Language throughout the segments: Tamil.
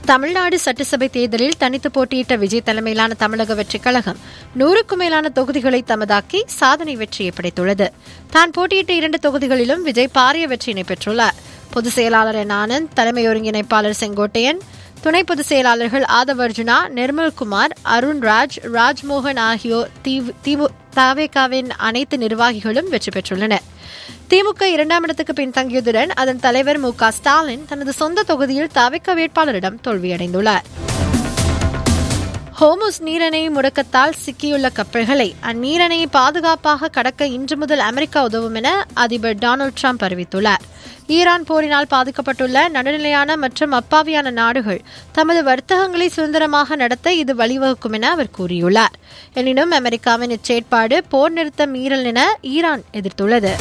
தமிழ்நாடு சட்டசபை தேர்தலில் தனித்து போட்டியிட்ட விஜய் தலைமையிலான தமிழக வெற்றிக் கழகம் நூறுக்கும் மேலான தொகுதிகளை தமதாக்கி சாதனை வெற்றியை படைத்துள்ளது தான் போட்டியிட்ட இரண்டு தொகுதிகளிலும் விஜய் பாரிய வெற்றியினை பெற்றுள்ளார் பொதுச் செயலாளர் என் ஆனந்த் தலைமை ஒருங்கிணைப்பாளர் செங்கோட்டையன் துணை பொதுச் செயலாளர்கள் ஆதவர்ஜுனா நிர்மல்குமார் அருண்ராஜ் ராஜ்மோகன் ஆகியோர் தாவேகாவின் அனைத்து நிர்வாகிகளும் வெற்றி பெற்றுள்ளனர் திமுக இரண்டாம் இடத்துக்கு பின்தங்கியதுடன் அதன் தலைவர் மு க ஸ்டாலின் தனது சொந்த தொகுதியில் தாவேக வேட்பாளரிடம் தோல்வியடைந்துள்ளார் ஹோமுஸ் நீரணை முடக்கத்தால் சிக்கியுள்ள கப்பல்களை அந்நீரணையை பாதுகாப்பாக கடக்க இன்று முதல் அமெரிக்கா உதவும் என அதிபர் டொனால்டு ட்ரம்ப் அறிவித்துள்ளார் ஈரான் போரினால் பாதிக்கப்பட்டுள்ள நடுநிலையான மற்றும் அப்பாவியான நாடுகள் தமது வர்த்தகங்களை சுதந்திரமாக நடத்த இது வழிவகுக்கும் என அவர் கூறியுள்ளார் எனினும் அமெரிக்காவின் இச்செயற்பாடு போர் நிறுத்த மீறல் என ஈரான் எதிர்த்துள்ளது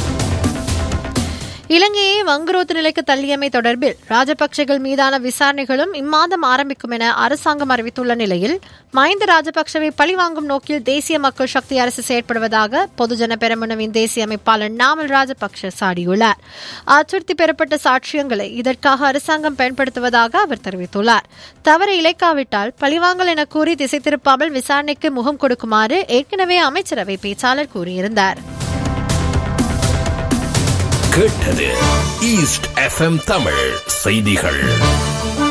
இலங்கையை வங்குரோத்து நிலைக்கு தள்ளியமை தொடர்பில் ராஜபக்சேகள் மீதான விசாரணைகளும் இம்மாதம் ஆரம்பிக்கும் என அரசாங்கம் அறிவித்துள்ள நிலையில் மஹிந்த ராஜபக்சவை பழிவாங்கும் நோக்கில் தேசிய மக்கள் சக்தி அரசு செயற்படுவதாக பொதுஜன பெரமுனவின் தேசிய அமைப்பாளர் நாமல் ராஜபக்ச சாடியுள்ளார் அச்சுறுத்தி பெறப்பட்ட சாட்சியங்களை இதற்காக அரசாங்கம் பயன்படுத்துவதாக அவர் தெரிவித்துள்ளார் தவறு இழைக்காவிட்டால் பழிவாங்கல் என கூறி திசை திருப்பாமல் விசாரணைக்கு முகம் கொடுக்குமாறு ஏற்கனவே அமைச்சரவை பேச்சாளர் கூறியிருந்தார் கேட்டது ஈஸ்ட் எஃப்எம் தமிழ் செய்திகள்